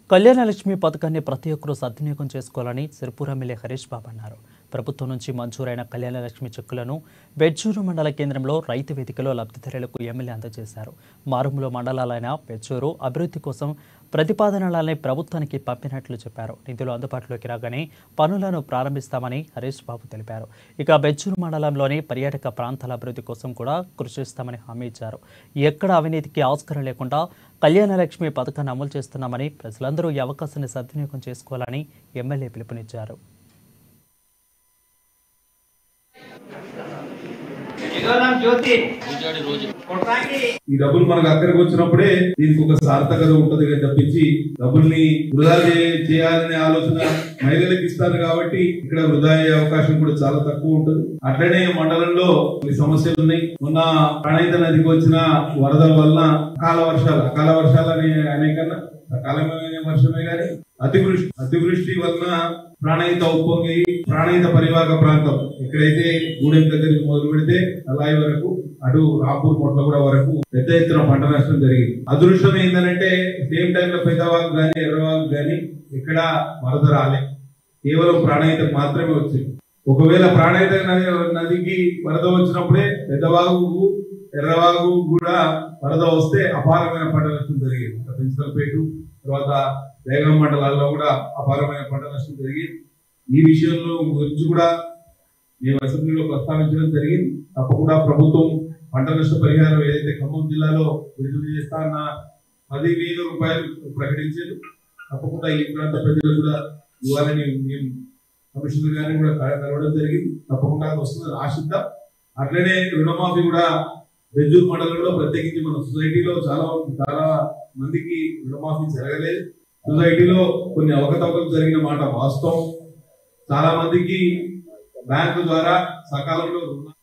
కళ్యాణలక్ష్మి పథకాన్ని ప్రతి ఒక్కరూ సద్వినియోగం చేసుకోవాలని సిరిపుర ఎమ్మెల్యే హరీష్ బాబు అన్నారు ప్రభుత్వం నుంచి మంజూరైన కళ్యాణలక్ష్మి చెక్కులను బెడ్చూరు మండల కేంద్రంలో రైతు వేదికలో లబ్ధిదారులకు ఎమ్మెల్యే అందజేశారు మారుమూల మండలాలైన బెడ్చూరు అభివృద్ధి కోసం ప్రతిపాదనలని ప్రభుత్వానికి పంపినట్లు చెప్పారు నిధులు అందుబాటులోకి రాగానే పనులను ప్రారంభిస్తామని హరీష్ బాబు తెలిపారు ఇక బెడ్చూరు మండలంలోని పర్యాటక ప్రాంతాల అభివృద్ధి కోసం కూడా కృషి చేస్తామని హామీ ఇచ్చారు ఎక్కడ అవినీతికి ఆస్కారం లేకుండా కళ్యాణలక్ష్మి పథకాన్ని అమలు చేస్తున్నామని ప్రజలందరూ ఈ అవకాశాన్ని సద్వినియోగం చేసుకోవాలని ఎమ్మెల్యే పిలుపునిచ్చారు జ్యోతి ఈ డబ్బులు మనకు అక్కడికి వచ్చినప్పుడే దీనికి ఒక సార్థకత ఉంటది అని తప్పించి డబ్బుల్ని వృధా చే- చేయాలనే ఆలోచన మహిళలకు ఇస్తారు కాబట్టి ఇక్కడ వృధా అయ్యే అవకాశం కూడా చాలా తక్కువ ఉంటుంది అట్లనే మండలంలో కొన్ని సమస్యలు ఉన్నాయి మొన్న ప్రణాయిత నదికి వచ్చిన వరదల వలన అకాల వర్షాలు అకాల వర్షాలు అనే అనే కన్నా అకాలమైన వర్షమే గాని అతివృష్టి అతివృష్టి వలన ప్రాణహిత ఉప్పొంగి ప్రాణహిత పరివాహక ప్రాంతం ఎక్కడైతే గూడెం దగ్గరికి మొదలు పెడితే అలాయి వరకు అటు రాపూర్ మొట్ల కూడా వరకు పెద్ద ఎత్తున పంట నష్టం జరిగింది అదృష్టం ఏంటంటే సేమ్ టైం లో పెద్దవాగు గాని ఎర్రవాగు గాని ఎక్కడ వరద రాలే కేవలం ప్రాణహితకు మాత్రమే వచ్చింది ఒకవేళ ప్రాణహిత నది నదికి వరద వచ్చినప్పుడే పెద్దవాగు ఎర్రవాగు కూడా వరద వస్తే అపారమైన పంట నష్టం జరిగింది పెంచలపేట తర్వాత వేగం మండలాల్లో కూడా అపారమైన పంట నష్టం జరిగింది ఈ విషయంలో గురించి కూడా మేము అసెంబ్లీలో ప్రస్తావించడం జరిగింది తప్పకుండా ప్రభుత్వం పంట నష్ట పరిహారం ఏదైతే ఖమ్మం జిల్లాలో విడుదల చేస్తా అన్న పది వేల రూపాయలు ప్రకటించారు తప్పకుండా ఈ ప్రాంత ప్రజలు కూడా ఇవ్వాలని మేము కమిషనర్ గారిని కూడా కల- కలవడం జరిగింది తప్పకుండా అది వస్తుందని ఆశిద్దాం అట్లనే రుణమాఫీ కూడా బెంజూరు మండలంలో ప్రత్యేకించి మన సొసైటీలో చాలా చాలా మందికి రుణమాఫీ జరగలేదు సొసైటీలో కొన్ని అవకతవకలు జరిగిన మాట వాస్తవం చాలా మందికి బ్యాంకు ద్వారా సకాలంలో రుణ